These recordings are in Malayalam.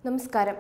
നമസ്കാരം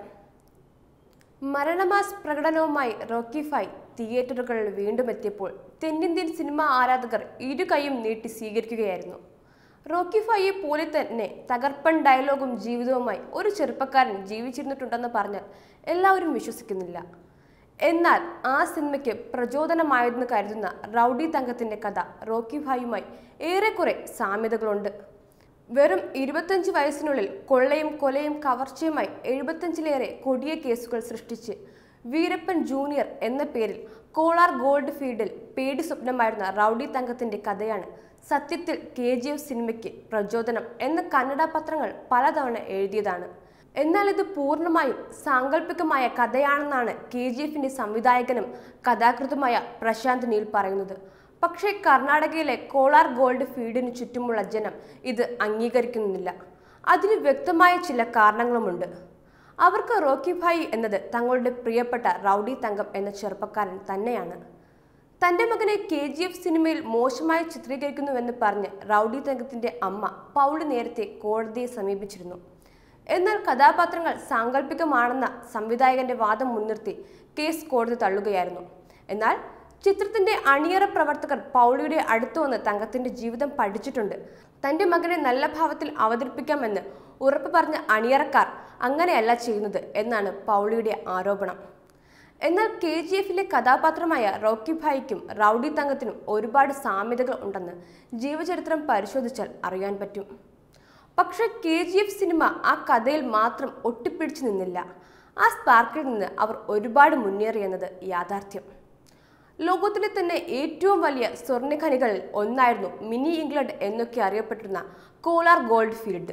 മരണമാസ് പ്രകടനവുമായി റോക്കി ഫൈ തിയേറ്ററുകളിൽ വീണ്ടും എത്തിയപ്പോൾ തെന്നിന്ത്യൻ സിനിമാ ആരാധകർ ഇരു കൈയും നീട്ടി സ്വീകരിക്കുകയായിരുന്നു റോക്കി ഫൈയെ പോലെ തന്നെ തകർപ്പൻ ഡയലോഗും ജീവിതവുമായി ഒരു ചെറുപ്പക്കാരൻ ജീവിച്ചിരുന്നിട്ടുണ്ടെന്ന് പറഞ്ഞാൽ എല്ലാവരും വിശ്വസിക്കുന്നില്ല എന്നാൽ ആ സിനിമയ്ക്ക് പ്രചോദനമായതെന്ന് കരുതുന്ന റൗഡി തങ്കത്തിന്റെ കഥ റോക്കി ഭായുമായി ഏറെക്കുറെ സാമ്യതകളുണ്ട് വെറും ഇരുപത്തഞ്ച് വയസ്സിനുള്ളിൽ കൊള്ളയും കൊലയും കവർച്ചയുമായി എഴുപത്തഞ്ചിലേറെ കൊടിയ കേസുകൾ സൃഷ്ടിച്ച് വീരപ്പൻ ജൂനിയർ എന്ന പേരിൽ കോളാർ ഗോൾഡ് ഫീൽഡിൽ പേടി സ്വപ്നമായിരുന്ന റൗഡി തങ്കത്തിന്റെ കഥയാണ് സത്യത്തിൽ കെ ജി എഫ് സിനിമയ്ക്ക് പ്രചോദനം എന്ന കന്നഡ പത്രങ്ങൾ പലതവണ എഴുതിയതാണ് എന്നാൽ ഇത് പൂർണ്ണമായും സാങ്കല്പികമായ കഥയാണെന്നാണ് കെ ജി എഫിന്റെ സംവിധായകനും കഥാകൃത്തുമായ പ്രശാന്ത് നീൽ പറയുന്നത് പക്ഷേ കർണാടകയിലെ കോളാർ ഗോൾഡ് ഫീൽഡിന് ചുറ്റുമുള്ള ജനം ഇത് അംഗീകരിക്കുന്നില്ല അതിന് വ്യക്തമായ ചില കാരണങ്ങളുമുണ്ട് അവർക്ക് റോക്കി ഭായി എന്നത് തങ്ങളുടെ പ്രിയപ്പെട്ട റൗഡി തങ്കം എന്ന ചെറുപ്പക്കാരൻ തന്നെയാണ് തന്റെ മകനെ കെ ജി എഫ് സിനിമയിൽ മോശമായി ചിത്രീകരിക്കുന്നുവെന്ന് പറഞ്ഞ് റൗഡി തങ്കത്തിന്റെ അമ്മ പൗളി നേരത്തെ കോടതിയെ സമീപിച്ചിരുന്നു എന്നാൽ കഥാപാത്രങ്ങൾ സാങ്കല്പികമാണെന്ന സംവിധായകന്റെ വാദം മുൻനിർത്തി കേസ് കോടതി തള്ളുകയായിരുന്നു എന്നാൽ ചിത്രത്തിന്റെ അണിയറ പ്രവർത്തകർ പൗളിയുടെ അടുത്തു വന്ന് തങ്കത്തിന്റെ ജീവിതം പഠിച്ചിട്ടുണ്ട് തന്റെ മകനെ നല്ല ഭാവത്തിൽ അവതരിപ്പിക്കാമെന്ന് ഉറപ്പ് പറഞ്ഞ അണിയറക്കാർ അങ്ങനെയല്ല ചെയ്യുന്നത് എന്നാണ് പൗളിയുടെ ആരോപണം എന്നാൽ കെ ജി എഫിലെ കഥാപാത്രമായ റോക്കി ഭായിക്കും റൗഡി തങ്കത്തിനും ഒരുപാട് സാമ്യതകൾ ഉണ്ടെന്ന് ജീവചരിത്രം പരിശോധിച്ചാൽ അറിയാൻ പറ്റും പക്ഷെ കെ ജി എഫ് സിനിമ ആ കഥയിൽ മാത്രം ഒട്ടിപ്പിടിച്ചു നിന്നില്ല ആ സ്പാർക്കിൽ നിന്ന് അവർ ഒരുപാട് മുന്നേറിയെന്നത് യാഥാർത്ഥ്യം ലോകത്തിലെ തന്നെ ഏറ്റവും വലിയ സ്വർണ്ണഖനികളിൽ ഒന്നായിരുന്നു മിനി ഇംഗ്ലണ്ട് എന്നൊക്കെ അറിയപ്പെട്ടിരുന്ന കോളാർ ഗോൾഡ് ഫീൽഡ്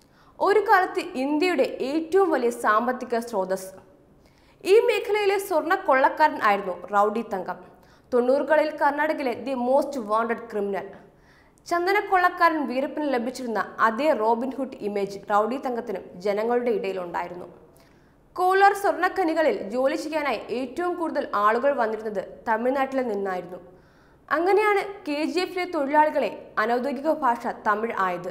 ഒരു കാലത്ത് ഇന്ത്യയുടെ ഏറ്റവും വലിയ സാമ്പത്തിക സ്രോതസ് ഈ മേഖലയിലെ സ്വർണ്ണ കൊള്ളക്കാരൻ ആയിരുന്നു റൗഡി തങ്കം തൊണ്ണൂറുകളിൽ കർണാടകയിലെ ദി മോസ്റ്റ് വാണ്ടഡ് ക്രിമിനൽ ചന്ദനക്കൊള്ളക്കാരൻ വീരപ്പന് ലഭിച്ചിരുന്ന അതേ റോബിൻഹുഡ് ഇമേജ് റൗഡി തങ്കത്തിനും ജനങ്ങളുടെ ഇടയിലുണ്ടായിരുന്നു കോലാർ സ്വർണ്ണഖനികളിൽ ജോലി ചെയ്യാനായി ഏറ്റവും കൂടുതൽ ആളുകൾ വന്നിരുന്നത് തമിഴ്നാട്ടിൽ നിന്നായിരുന്നു അങ്ങനെയാണ് കെ ജി എഫിലെ തൊഴിലാളികളെ അനൗദ്യോഗിക ഭാഷ തമിഴ് ആയത്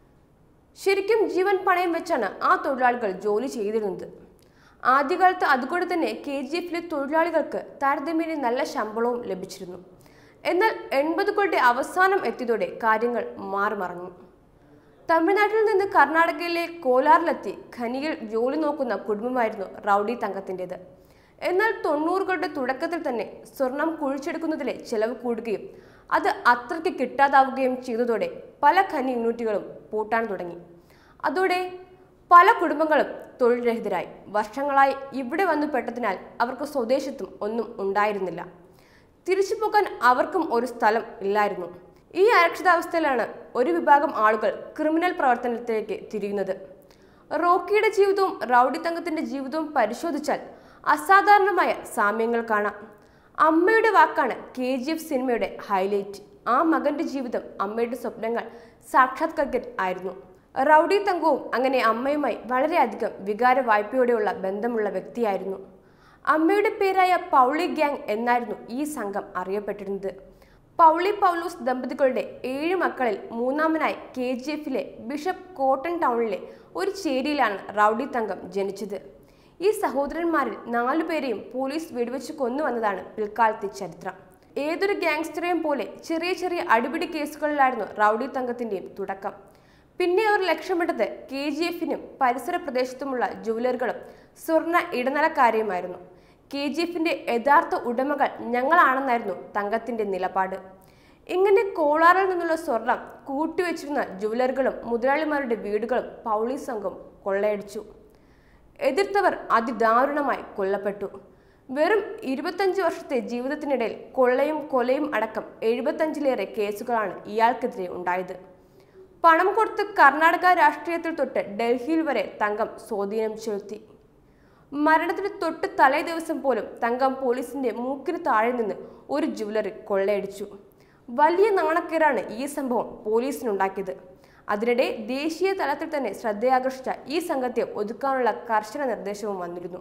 ശരിക്കും ജീവൻ പണയം വെച്ചാണ് ആ തൊഴിലാളികൾ ജോലി ചെയ്തിരുന്നത് ആദ്യകാലത്ത് അതുകൊണ്ട് തന്നെ കെ ജി എഫിലെ തൊഴിലാളികൾക്ക് താരതമ്യേന നല്ല ശമ്പളവും ലഭിച്ചിരുന്നു എന്നാൽ എൺപതുകളുടെ അവസാനം എത്തിയതോടെ കാര്യങ്ങൾ മാറിമറഞ്ഞു തമിഴ്നാട്ടിൽ നിന്ന് കർണാടകയിലെ കോലാറിലെത്തി ഖനിയിൽ ജോലി നോക്കുന്ന കുടുംബമായിരുന്നു റൗഡി തങ്കത്തിൻ്റെത് എന്നാൽ തൊണ്ണൂറുകളുടെ തുടക്കത്തിൽ തന്നെ സ്വർണം കുഴിച്ചെടുക്കുന്നതിലെ ചെലവ് കൂടുകയും അത് അത്രയ്ക്ക് കിട്ടാതാവുകയും ചെയ്തതോടെ പല ഖനി യൂണിറ്റുകളും പൂട്ടാൻ തുടങ്ങി അതോടെ പല കുടുംബങ്ങളും തൊഴിൽ രഹിതരായി വർഷങ്ങളായി ഇവിടെ വന്നു പെട്ടതിനാൽ അവർക്ക് സ്വദേശത്തും ഒന്നും ഉണ്ടായിരുന്നില്ല തിരിച്ചു പോകാൻ അവർക്കും ഒരു സ്ഥലം ഇല്ലായിരുന്നു ഈ അരക്ഷിതാവസ്ഥയിലാണ് ഒരു വിഭാഗം ആളുകൾ ക്രിമിനൽ പ്രവർത്തനത്തിലേക്ക് തിരിയുന്നത് റോക്കിയുടെ ജീവിതവും റൗഡി തങ്കത്തിന്റെ ജീവിതവും പരിശോധിച്ചാൽ അസാധാരണമായ സാമ്യങ്ങൾ കാണാം അമ്മയുടെ വാക്കാണ് കെ ജി എഫ് സിനിമയുടെ ഹൈലൈറ്റ് ആ മകന്റെ ജീവിതം അമ്മയുടെ സ്വപ്നങ്ങൾ സാക്ഷാത്കരിക്കൽ ആയിരുന്നു റൗഡി തങ്കവും അങ്ങനെ അമ്മയുമായി വളരെയധികം വികാര വായ്പയോടെയുള്ള ബന്ധമുള്ള വ്യക്തിയായിരുന്നു അമ്മയുടെ പേരായ പൗളി ഗ്യാങ് എന്നായിരുന്നു ഈ സംഘം അറിയപ്പെട്ടിരുന്നത് പൗളി പൗലൂസ് ദമ്പതികളുടെ ഏഴ് മക്കളിൽ മൂന്നാമനായി കെ ജി എഫിലെ ബിഷപ്പ് കോട്ടൺ ടൗണിലെ ഒരു ചേരിയിലാണ് റൗഡി തങ്കം ജനിച്ചത് ഈ സഹോദരന്മാരിൽ നാലുപേരെയും പോലീസ് വെടിവെച്ച് കൊന്നുവന്നതാണ് പിൽക്കാലത്തെ ചരിത്രം ഏതൊരു ഗ്യാങ്സ്റ്ററെയും പോലെ ചെറിയ ചെറിയ അടിപിടി കേസുകളിലായിരുന്നു റൗഡി തങ്കത്തിന്റെയും തുടക്കം പിന്നെ അവർ ലക്ഷ്യമിട്ടത് കെ ജി എഫിനും പരിസര പ്രദേശത്തുമുള്ള ജുവലറുകളും സ്വർണ്ണ ഇടനിലക്കാരെയുമായിരുന്നു കെ ജി എഫിന്റെ യഥാർത്ഥ ഉടമകൾ ഞങ്ങളാണെന്നായിരുന്നു തങ്കത്തിന്റെ നിലപാട് ഇങ്ങനെ കോളാറിൽ നിന്നുള്ള സ്വർണം കൂട്ടിവെച്ചിരുന്ന ജുവലറുകളും മുതലാളിമാരുടെ വീടുകളും പൗളി സംഘം കൊള്ളയടിച്ചു എതിർത്തവർ അതിദാരുണമായി കൊല്ലപ്പെട്ടു വെറും ഇരുപത്തഞ്ച് വർഷത്തെ ജീവിതത്തിനിടയിൽ കൊള്ളയും കൊലയും അടക്കം എഴുപത്തഞ്ചിലേറെ കേസുകളാണ് ഇയാൾക്കെതിരെ ഉണ്ടായത് പണം കൊടുത്ത് കർണാടക രാഷ്ട്രീയത്തിൽ തൊട്ട് ഡൽഹിയിൽ വരെ തങ്കം സ്വാധീനം ചെലുത്തി മരണത്തിന് തൊട്ട് തലേ ദിവസം പോലും തങ്കം പോലീസിന്റെ മൂക്കിന് താഴെ നിന്ന് ഒരു ജുവലറി കൊള്ളയടിച്ചു വലിയ നാണക്കേടാണ് ഈ സംഭവം പോലീസിനുണ്ടാക്കിയത് അതിനിടെ ദേശീയ തലത്തിൽ തന്നെ ശ്രദ്ധയാകർഷിച്ച ഈ സംഘത്തെ ഒതുക്കാനുള്ള കർശന നിർദ്ദേശവും വന്നിരുന്നു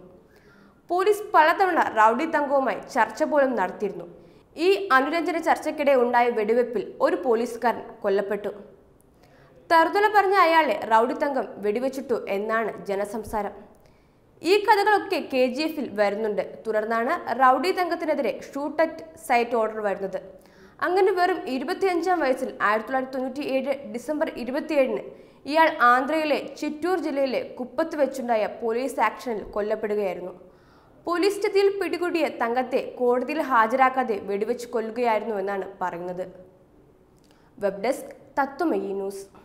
പോലീസ് പലതവണ റൗഡി തങ്കവുമായി ചർച്ച പോലും നടത്തിയിരുന്നു ഈ അനുരഞ്ജന ചർച്ചയ്ക്കിടെ ഉണ്ടായ വെടിവെപ്പിൽ ഒരു പോലീസുകാരൻ കൊല്ലപ്പെട്ടു തറുതല പറഞ്ഞ അയാളെ റൗഡി തങ്കം വെടിവെച്ചിട്ടു എന്നാണ് ജനസംസാരം ഈ കഥകളൊക്കെ കെ ജി എഫിൽ വരുന്നുണ്ട് തുടർന്നാണ് റൗഡി തങ്കത്തിനെതിരെ ഷൂട്ട് അറ്റ് സൈറ്റ് ഓർഡർ വരുന്നത് അങ്ങനെ വെറും ഇരുപത്തിയഞ്ചാം വയസ്സിൽ ആയിരത്തി തൊള്ളായിരത്തി തൊണ്ണൂറ്റി ഏഴ് ഡിസംബർ ഇരുപത്തിയേഴിന് ഇയാൾ ആന്ധ്രയിലെ ചിറ്റൂർ ജില്ലയിലെ കുപ്പത്ത് വെച്ചുണ്ടായ പോലീസ് ആക്ഷനിൽ കൊല്ലപ്പെടുകയായിരുന്നു പോലീസ് സ്റ്റേഷനിൽ പിടികൂടിയ തങ്കത്തെ കോടതിയിൽ ഹാജരാക്കാതെ വെടിവെച്ച് കൊല്ലുകയായിരുന്നുവെന്നാണ് പറയുന്നത് വെബ് ഡെസ്ക് തത്വമയി ന്യൂസ്